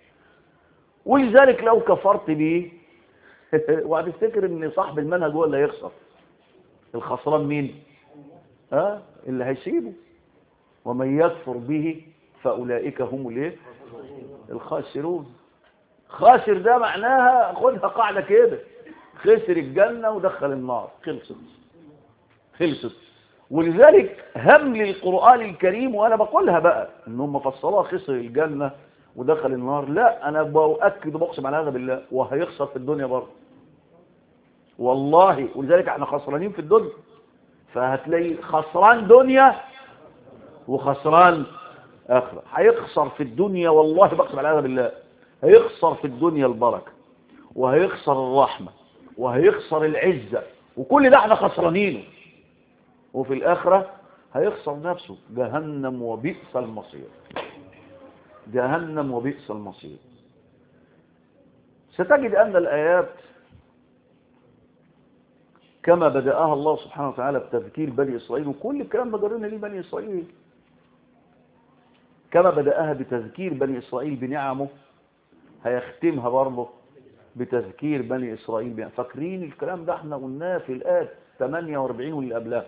ولذلك لو كفرت به وهتفتكر ان صاحب المنهج هو اللي هيخسر الخسران مين ها اللي هيسيبه ومن يكفر به فاولئك هم الايه الخاسرون خاسر ده معناها خدها قاعده كده خسر الجنه ودخل النار خلصت خلصت ولذلك هم للقرآن الكريم وأنا بقولها بقى إنهم فصلوها خسر الجنة ودخل النار لا أنا بأكد وبقسم على هذا بالله وهيخسر في الدنيا برضه والله ولذلك احنا خسرانين في الدنيا فهتلاقي خسران دنيا وخسران آخرة هيخسر في الدنيا والله بقسم على هذا بالله هيخسر في الدنيا البركة وهيخسر الرحمة وهيخسر العزة وكل ده احنا خسرانينه وفي الآخرة هيخسر نفسه جهنم وبئس المصير جهنم وبئس المصير ستجد أن الآيات كما بدأها الله سبحانه وتعالى بتذكير بني إسرائيل وكل الكلام ده جرينا ليه بني إسرائيل كما بدأها بتذكير بني إسرائيل بنعمه هيختمها برضه بتذكير بني إسرائيل بنعمه فاكرين الكلام ده احنا قلناه في الآيات 48 واللي قبلها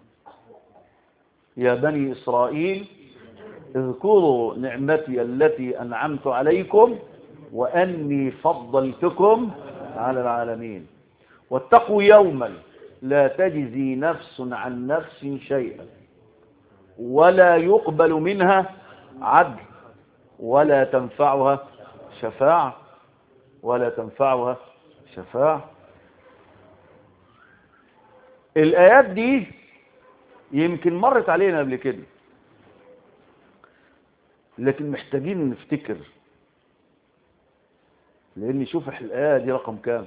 يا بني إسرائيل اذكروا نعمتي التي أنعمت عليكم وأني فضلتكم على العالمين واتقوا يوما لا تجزي نفس عن نفس شيئا ولا يقبل منها عدل ولا تنفعها شفاعة ولا تنفعها شفاعة الآيات دي يمكن مرت علينا قبل كده لكن محتاجين نفتكر لان شوف الآية دي رقم كام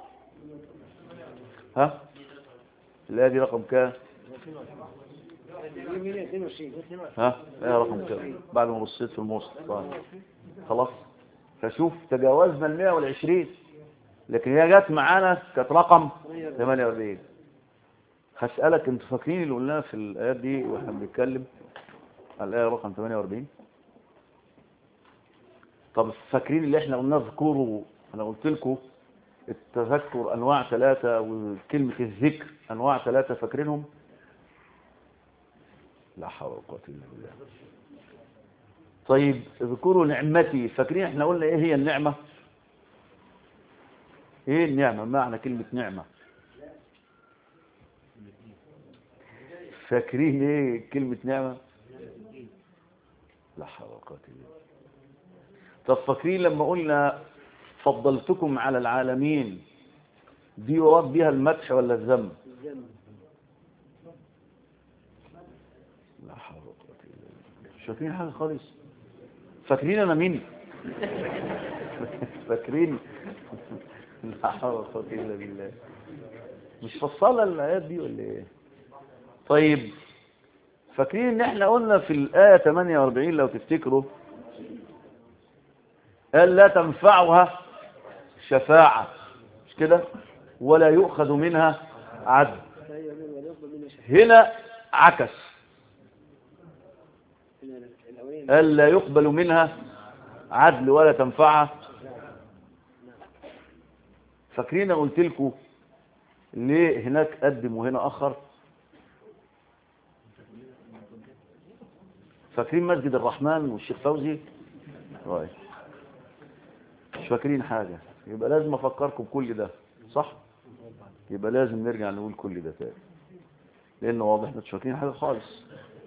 ها الآية دي رقم كام ها ايه رقم كام بعد ما بصيت في الموسط خلاص فشوف تجاوزنا ال 120 لكن هي جت معانا كانت رقم 48 هسألك انتوا فاكرين اللي قلناه في الآيات دي واحنا بنتكلم على الآية رقم 48 طب فاكرين اللي احنا قلناه اذكروا انا قلت لكم التذكر انواع ثلاثة وكلمة الذكر انواع ثلاثة فاكرينهم لا حول ولا قوة الا بالله طيب اذكروا نعمتي فاكرين احنا قلنا ايه هي النعمة ايه النعمة معنى كلمة نعمة فاكرين ايه كلمة نعمة لا حول ولا قوة الا بالله طب فاكرين لما قلنا فضلتكم على العالمين دي يراد بها المدح ولا الذم لا حول ولا قوه الا بالله مش فاكرين حاجه خالص فاكرين انا مين فاكرين لا حول ولا قوه الا بالله مش فصلنا الايات دي ولا ايه طيب فاكرين ان احنا قلنا في الايه 48 لو تفتكروا قال لا تنفعها شفاعة مش كده ولا يؤخذ منها عدل هنا عكس قال لا يقبل منها عدل ولا تنفعها فاكرين قلت لكم ليه هناك قدم وهنا أخر فاكرين مسجد الرحمن والشيخ فوزي طيب مش فاكرين حاجة يبقى لازم أفكركم بكل ده صح يبقى لازم نرجع نقول كل ده تاني لأنه واضح مش فاكرين حاجة خالص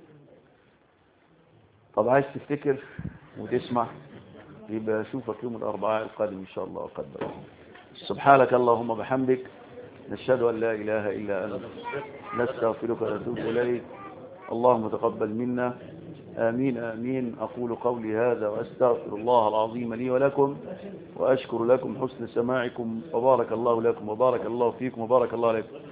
طب عايز تفتكر وتسمع يبقى اشوفك يوم الأربعاء القادم إن شاء الله أقدر سبحانك اللهم بحمدك نشهد أن لا إله إلا أنت نستغفرك ونتوب إليك اللهم تقبل منا آمين آمين أقول قولي هذا وأستغفر الله العظيم لي ولكم وأشكر لكم حسن سماعكم وبارك الله لكم وبارك الله فيكم وبارك الله عليكم